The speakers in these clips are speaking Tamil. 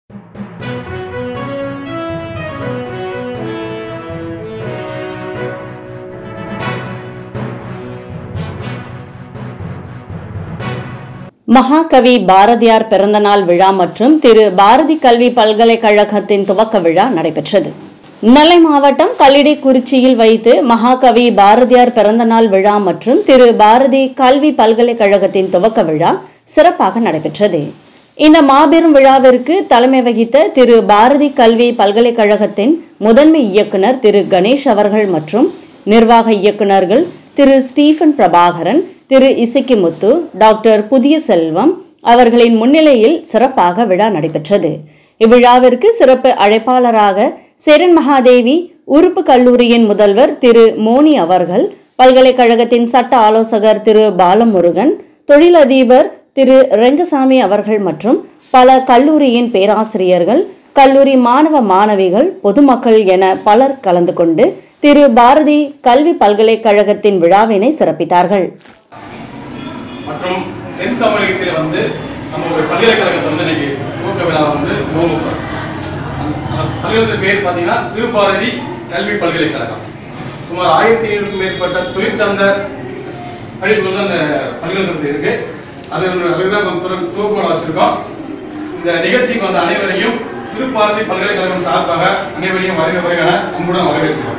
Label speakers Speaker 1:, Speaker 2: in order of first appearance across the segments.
Speaker 1: மகாகவி பாரதியார் பிறந்தநாள் விழா மற்றும் திரு பாரதி கல்வி பல்கலைக்கழகத்தின் துவக்க விழா நடைபெற்றது நெல்லை மாவட்டம் கல்லிடைக்குறிச்சியில் வைத்து மகாகவி பாரதியார் பிறந்தநாள் விழா மற்றும் திரு பாரதி கல்வி பல்கலைக்கழகத்தின் துவக்க விழா சிறப்பாக நடைபெற்றது இந்த மாபெரும் விழாவிற்கு தலைமை வகித்த திரு பாரதி கல்வி பல்கலைக்கழகத்தின் முதன்மை இயக்குனர் திரு கணேஷ் அவர்கள் மற்றும் நிர்வாக இயக்குனர்கள் திரு ஸ்டீஃபன் பிரபாகரன் திரு இசக்கிமுத்து டாக்டர் புதிய செல்வம் அவர்களின் முன்னிலையில் சிறப்பாக விழா நடைபெற்றது இவ்விழாவிற்கு சிறப்பு அழைப்பாளராக சேரன் மகாதேவி உறுப்பு கல்லூரியின் முதல்வர் திரு மோனி அவர்கள் பல்கலைக்கழகத்தின் சட்ட ஆலோசகர் திரு பாலமுருகன் தொழிலதிபர் திரு ரெங்கசாமி அவர்கள் மற்றும் பல கல்லூரியின் பேராசிரியர்கள் கல்லூரி மாணவ மாணவிகள் பொதுமக்கள் என பலர் கலந்து கொண்டு திரு பாரதி கல்வி பல்கலைக்கழகத்தின் விழாவினை சிறப்பித்தார்கள்
Speaker 2: மற்றும் தென் தமிழகத்தில் வந்து நம்ம ஒரு பல்கலைக்கழகத்தை வந்து இன்னைக்கு துவக்க விழா வந்து நோங்குறோம் அந்த பல்கலைக்கழக பேர் பார்த்தீங்கன்னா திருப்பாரதி கல்வி பல்கலைக்கழகம் சுமார் ஆயிரத்தி ஐநூறுக்கும் மேற்பட்ட தொழில் சார்ந்த படிப்புகள் தான் அந்த பல்கலைக்கழகத்தில் இருக்கு அது ஒன்று அதுதான் கொஞ்சம் துவ- துவக்கம் வச்சிருக்கோம் இந்த நிகழ்ச்சிக்கு வந்த அனைவரையும் திருப்பாரதி பல்கலைக்கழகம் சார்பாக அனைவரையும் வருக வருக என அன்புடன் வரவேற்கிறோம்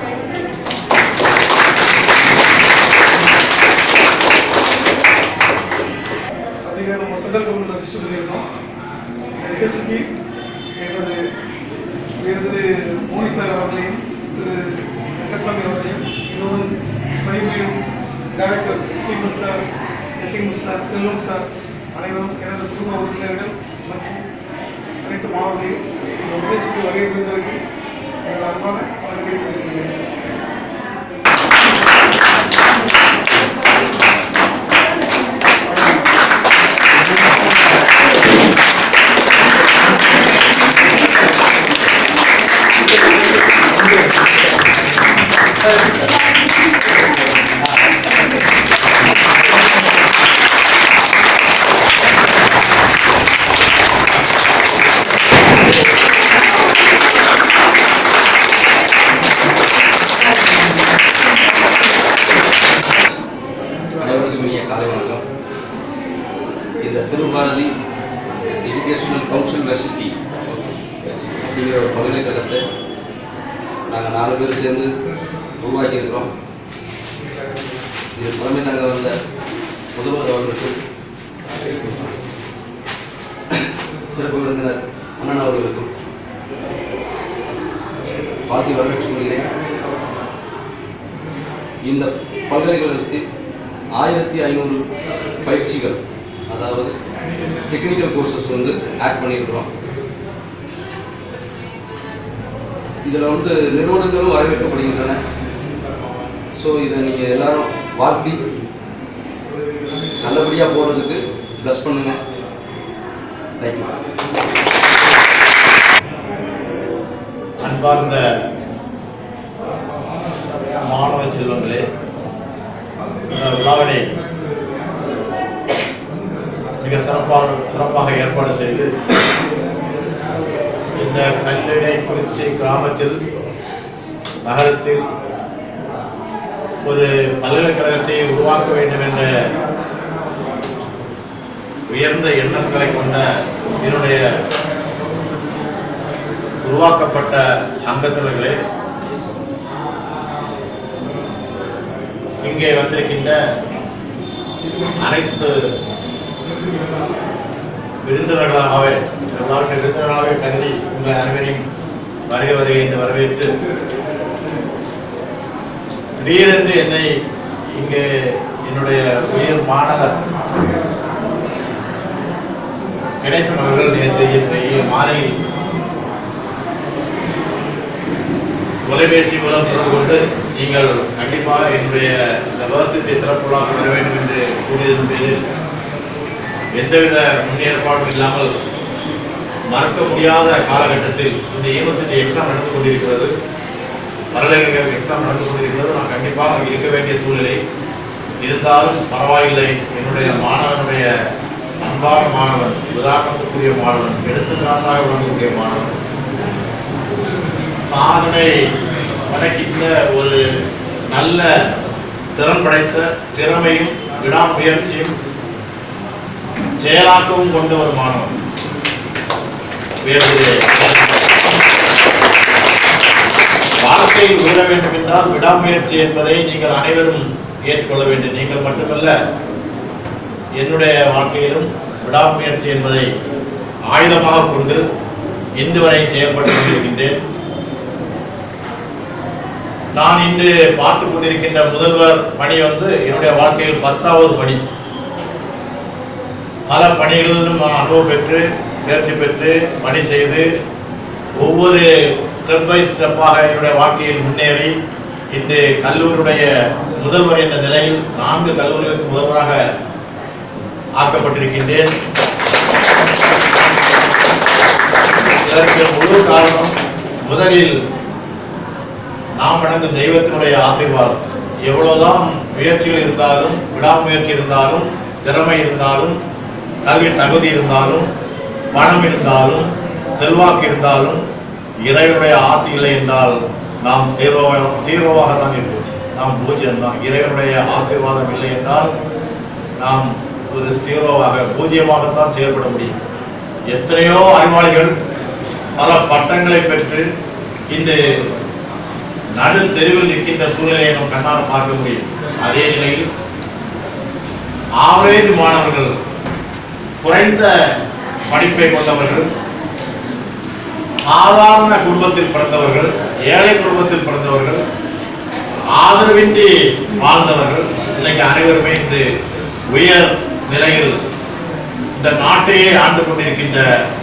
Speaker 3: அதிக நம்ம சென்ட்ரல் கவர்மெண்ட் ரெஜிஸ்டர் பண்ணியிருக்கோம் இந்த நிகழ்ச்சிக்கு எங்களோட உயர்திரு மோனி சார் அவர்களையும் திரு வெங்கசாமி அவர்களையும் இன்னொரு பணிபுரியும் director Stephen sir Narasimhan sir Selvam sir அனைவரும் எனது குடும்ப உறுப்பினர்கள் மற்றும் அனைத்து மாணவர்களையும் இந்த நிகழ்ச்சிக்கு வருகை புரிந்ததற்கு எனது அன்பான அவர்களை தெரிவித்துக்
Speaker 4: அனைவருக்கும் இனிய காலை வணக்கம் இந்த திருபாரதி எஜுகேஷனல் கவுன்சில் வெர்சிட்டி அப்படிங்கிற ஒரு பல்கலைக்கழகத்தை நாங்கள் நாலு பேர் சேர்ந்து உருவாக்கியிருக்கிறோம் இது தலைமை நாங்கள் வந்த முதல்வர் அவர்களுக்கு சிறப்பு விருந்தினர் அண்ணன் அவர்களுக்கும் வாழ்த்தி வரவேற்றுக் கொள்கிறேன் இந்த பல்கலைக்கழகத்தில் ஆயிரத்தி ஐநூறு பயிற்சிகள் அதாவது டெக்னிக்கல் கோர்சஸ் வந்து ஆட் பண்ணியிருக்கிறோம் இதில் வந்து நிறுவனங்களும் வரவேற்கப்படுகின்றன ஸோ இதை நீங்கள் எல்லாரும் வாழ்த்தி நல்லபடியாக போகிறதுக்கு ப்ளஸ் பண்ணுங்க தேங்க்யூ
Speaker 5: அன்பார்ந்த மாணவ செல்வங்களே இந்த விழாவினை மிக சிறப்பாக சிறப்பாக ஏற்பாடு செய்து இந்த கல்லணை குறிச்சி கிராமத்தில் நகரத்தில் ஒரு பல்கலைக்கழகத்தை உருவாக்க வேண்டும் என்ற உயர்ந்த எண்ணங்களை கொண்ட என்னுடைய உருவாக்கப்பட்ட அங்கத்தினர்களே இங்கே வந்திருக்கின்ற அனைத்து விருந்தினர்களாகவே எல்லாருடைய விருந்தினர்களாகவே கருதி உங்கள் அனைவரையும் வருகை வருகை என்று வரவேற்று திடீரென்று என்னை இங்கே என்னுடைய உயர் மாணவர் கணேசன் அவர்கள் நேற்று இன்றைய மாலையில் தொலைபேசி மூலம் தொடர்பு கொண்டு நீங்கள் கண்டிப்பாக என்னுடைய இந்த வருஷத்தை திறப்புலாக வர வேண்டும் என்று கூறியதன் பேரில் எந்தவித முன்னேற்பாடும் இல்லாமல் மறக்க முடியாத காலகட்டத்தில் இந்த யூனிவர்சிட்டி எக்ஸாம் நடந்து கொண்டிருக்கிறது பல்கலைக்கழக எக்ஸாம் நடந்து கொண்டிருக்கிறது நான் கண்டிப்பாக அங்கே இருக்க வேண்டிய சூழ்நிலை இருந்தாலும் பரவாயில்லை என்னுடைய மாணவனுடைய அன்பு அன்பான மாணவன் உதாரணத்துக்குரிய மாணவன் எடுத்துக்காட்டாக விளங்கக்கூடிய மாணவன் சாதனை படைக்கின்ற ஒரு நல்ல திறன் படைத்த திறமையும் விடாமுயற்சியும் செயலாக்கமும் கொண்ட ஒரு மாணவன் வேறு வாழ்க்கையில் உயர வேண்டும் என்றால் விடாமுயற்சி என்பதை நீங்கள் அனைவரும் ஏற்றுக்கொள்ள வேண்டும் நீங்கள் மட்டுமல்ல என்னுடைய வாழ்க்கையிலும் விடாமுயற்சி என்பதை ஆயுதமாக கொண்டு இன்று வரை செயல்பட்டு கொண்டிருக்கின்றேன் நான் இன்று பார்த்து கொண்டிருக்கின்ற முதல்வர் பணி வந்து என்னுடைய வாழ்க்கையில் பத்தாவது பணி பல பணிகளிலும் நான் அனுபவம் பெற்று தேர்ச்சி பெற்று பணி செய்து ஒவ்வொரு ஸ்டெப் பை ஸ்டெப்பாக என்னுடைய வாழ்க்கையில் முன்னேறி இன்று கல்லூரியுடைய முதல்வர் என்ற நிலையில் நான்கு கல்லூரிகளுக்கு முதல்வராக ஆக்கப்பட்டிருக்கின்றேன் இதற்கு முழு காரணம் முதலில் நாம் வணங்கும் தெய்வத்தினுடைய ஆசீர்வாதம் எவ்வளவுதான் முயற்சிகள் இருந்தாலும் விடாமுயற்சி இருந்தாலும் திறமை இருந்தாலும் கல்வி தகுதி இருந்தாலும் பணம் இருந்தாலும் செல்வாக்கு இருந்தாலும் இறைவனுடைய ஆசை இல்லை என்றால் நாம் சீரோவாக சீரோவாக தான் இருப்போம் நாம் பூஜ்யம் தான் இறைவனுடைய ஆசீர்வாதம் இல்லை என்றால் நாம் ஒரு சீரோவாக பூஜ்யமாகத்தான் செயல்பட முடியும் எத்தனையோ அறிவாளிகள் பல பட்டங்களை பெற்று இன்று நடு தெருவில் நிற்கின்ற சூழ்நிலையை நம் கண்ணால் பார்க்க முடியும் அதே நிலையில் ஆவரேஜ் மாணவர்கள் குறைந்த படிப்பை கொண்டவர்கள் சாதாரண குடும்பத்தில் பிறந்தவர்கள் ஏழை குடும்பத்தில் பிறந்தவர்கள் ஆதரவின்றி வாழ்ந்தவர்கள் இன்னைக்கு அனைவருமே இன்று உயர் நிலையில் இந்த நாட்டையே ஆண்டு கொண்டிருக்கின்ற